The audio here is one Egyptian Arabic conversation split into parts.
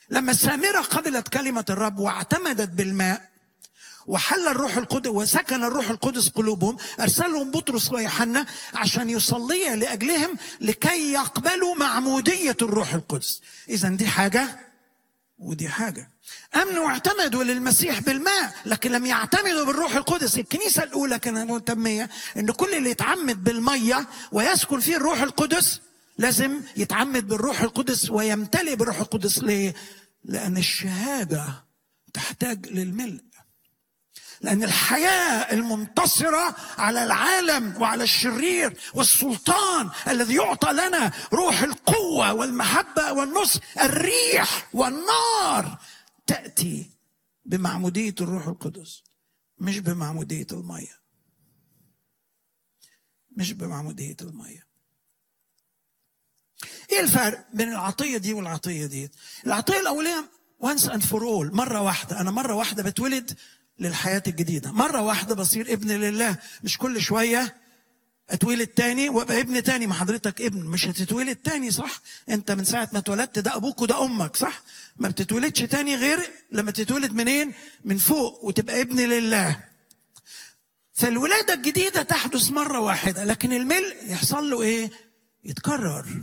لما السامرة قبلت كلمة الرب واعتمدت بالماء وحل الروح القدس وسكن الروح القدس قلوبهم ارسلهم بطرس ويوحنا عشان يصلي لاجلهم لكي يقبلوا معموديه الروح القدس اذا دي حاجه ودي حاجه امنوا واعتمدوا للمسيح بالماء لكن لم يعتمدوا بالروح القدس الكنيسه الاولى كانت مهتميه ان كل اللي يتعمد بالميه ويسكن فيه الروح القدس لازم يتعمد بالروح القدس ويمتلئ بالروح القدس ليه لان الشهاده تحتاج للملء لأن الحياة المنتصرة على العالم وعلى الشرير والسلطان الذي يعطى لنا روح القوة والمحبة والنصر الريح والنار تأتي بمعمودية الروح القدس مش بمعمودية المية مش بمعمودية المية ايه الفرق بين العطية دي والعطية دي العطية الأولية وانس اند فور اول مرة واحدة أنا مرة واحدة بتولد للحياة الجديدة مرة واحدة بصير ابن لله مش كل شوية اتولد تاني وابقى ابن تاني ما حضرتك ابن مش هتتولد تاني صح انت من ساعة ما اتولدت ده ابوك وده امك صح ما بتتولدش تاني غير لما تتولد منين من فوق وتبقى ابن لله فالولادة الجديدة تحدث مرة واحدة لكن الملء يحصل له ايه يتكرر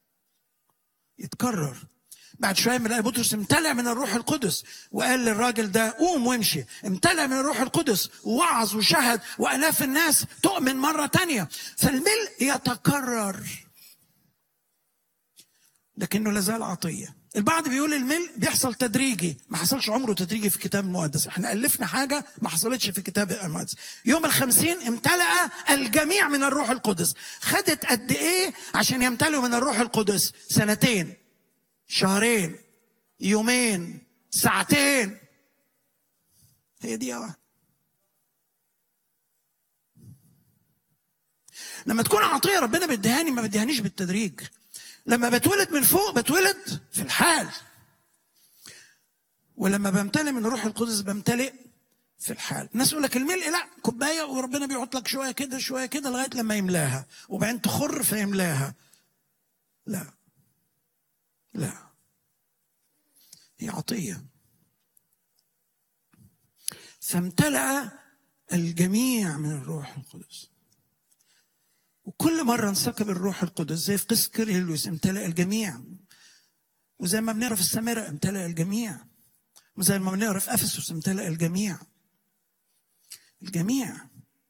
يتكرر بعد شويه من بطرس امتلأ من الروح القدس وقال للراجل ده قوم وامشي امتلأ من الروح القدس ووعظ وشهد والاف الناس تؤمن مره تانية فالملء يتكرر لكنه لازال عطيه البعض بيقول الملء بيحصل تدريجي ما حصلش عمره تدريجي في الكتاب المقدس احنا الفنا حاجه ما حصلتش في الكتاب المقدس يوم الخمسين امتلأ الجميع من الروح القدس خدت قد ايه عشان يمتلئوا من الروح القدس سنتين شهرين يومين ساعتين هي دي واحدة لما تكون عطية ربنا بيديهاني ما بيديهانيش بالتدريج لما بتولد من فوق بتولد في الحال ولما بمتلئ من الروح القدس بمتلئ في الحال الناس يقول لك الملء لا كوبايه وربنا بيحط لك شويه كده شويه كده لغايه لما يملاها وبعدين تخر فيملاها لا لا هي عطية فامتلأ الجميع من الروح القدس وكل مرة انسكب الروح القدس زي في قصة كيرلس امتلأ الجميع وزي ما بنقرا في السامرة امتلأ الجميع وزي ما بنقرا في أفسس امتلأ الجميع الجميع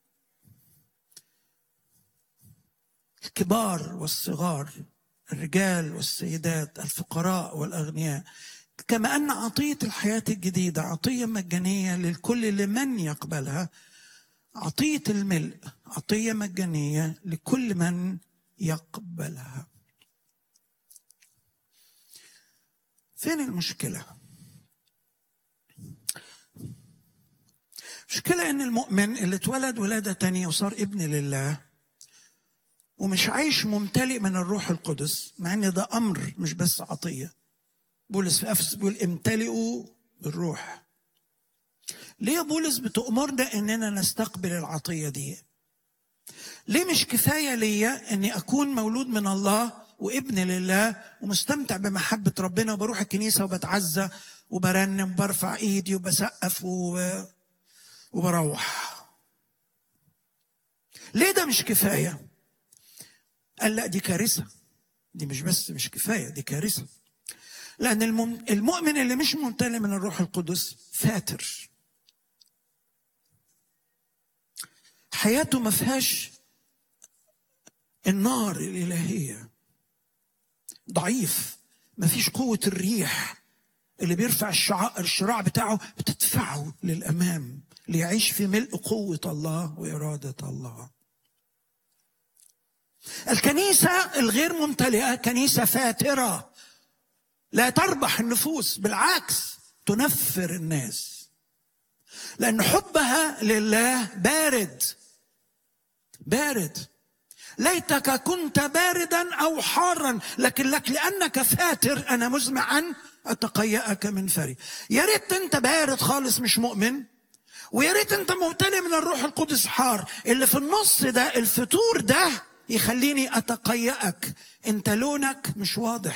الكبار والصغار الرجال والسيدات الفقراء والاغنياء كما ان عطيه الحياه الجديده عطيه مجانيه للكل لمن يقبلها عطيه الملء عطيه مجانيه لكل من يقبلها فين المشكله المشكله ان المؤمن اللي اتولد ولاده تانية وصار ابن لله ومش عايش ممتلئ من الروح القدس مع ان ده امر مش بس عطيه بولس في افس بيقول امتلئوا بالروح ليه بولس بتأمرنا اننا نستقبل العطيه دي ليه مش كفايه ليا اني اكون مولود من الله وابن لله ومستمتع بمحبه ربنا وبروح الكنيسه وبتعزى وبرنم وبرفع ايدي وبسقف و... وبروح ليه ده مش كفايه قال لا دي كارثه دي مش بس مش كفايه دي كارثه لان المؤمن اللي مش ممتلئ من الروح القدس فاتر حياته ما فيهاش النار الالهيه ضعيف ما فيش قوه الريح اللي بيرفع الشعاع الشراع بتاعه بتدفعه للامام ليعيش في ملء قوه الله واراده الله الكنيسة الغير ممتلئة كنيسة فاترة لا تربح النفوس بالعكس تنفر الناس لأن حبها لله بارد بارد ليتك كنت باردا أو حارا لكن لك لأنك فاتر أنا مزمع أن أتقيأك من فري يا ريت أنت بارد خالص مش مؤمن ويا ريت أنت ممتلئ من الروح القدس حار اللي في النص ده الفتور ده يخليني اتقيأك انت لونك مش واضح